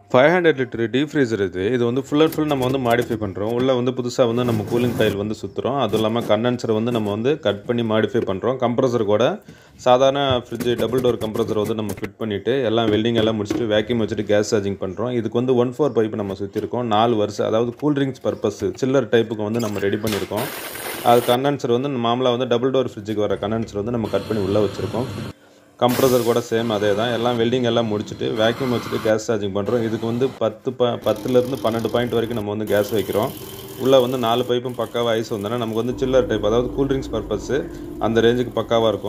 five hundred litre deep freezer இது இது வந்து ஃபுல் அண்ட் ஃபுல் நம்ம வந்து மாடிஃபை பண்ணுறோம் உள்ளே வந்து புதுசாக வந்து நம்ம கூலிங் காயில் வந்து சுற்றுறோம் அதுவும் இல்லாமல் கண்டென்சரை வந்து நம்ம வந்து கட் பண்ணி மாடிஃபை பண்ணுறோம் கம்ப்ரஸர் கூட சாதாரண ஃப்ரிட்ஜ் டபுள் டோர் கம்ப்ரஸர் வந்து நம்ம ஃபிட் பண்ணிவிட்டு எல்லாம் வெல்டிங் எல்லாம் முடிச்சுட்டு வேக்யூம் வச்சுட்டு கேஸ் சார்ஜிங் பண்ணுறோம் இதுக்கு வந்து ஒன் ஃபோர் பைப் நம்ம சுற்றிருக்கோம் நாலு வருஷம் அதாவது கூல் ட்ரிங்க்ஸ் பர்பஸ் சில்லர் டைப்புக்கு வந்து நம்ம ரெடி பண்ணியிருக்கோம் அது கண்டென்சர் வந்து மாமலாக வந்து டபுள் டோர் ஃப்ரிட்ஜுக்கு வர கண்டென்சர் வந்து நம்ம கட் பண்ணி உள்ளே வச்சுருக்கோம் கம்ப்ரஸர் கூட சேம் அதே தான் எல்லாம் வெல்டிங் எல்லாம் முடிச்சுட்டு வேக்யூம் வச்சுட்டு கேஸ் சார்ஜிங் பண்ணுறோம் இதுக்கு வந்து பத்து ப பத்துலேருந்து பன்னெண்டு பாயிண்ட் வரைக்கும் நம்ம வந்து கேஸ் வைக்கிறோம் உள்ளே வந்து நாலு பைப்பும் பக்காவாக ஐஸ் வந்தோன்னா நமக்கு வந்து சில்லர் டைப் அதாவது கூல் ட்ரிங்க்ஸ் பர்பஸ் அந்த ரேஞ்சுக்கு பக்காவாக இருக்கும்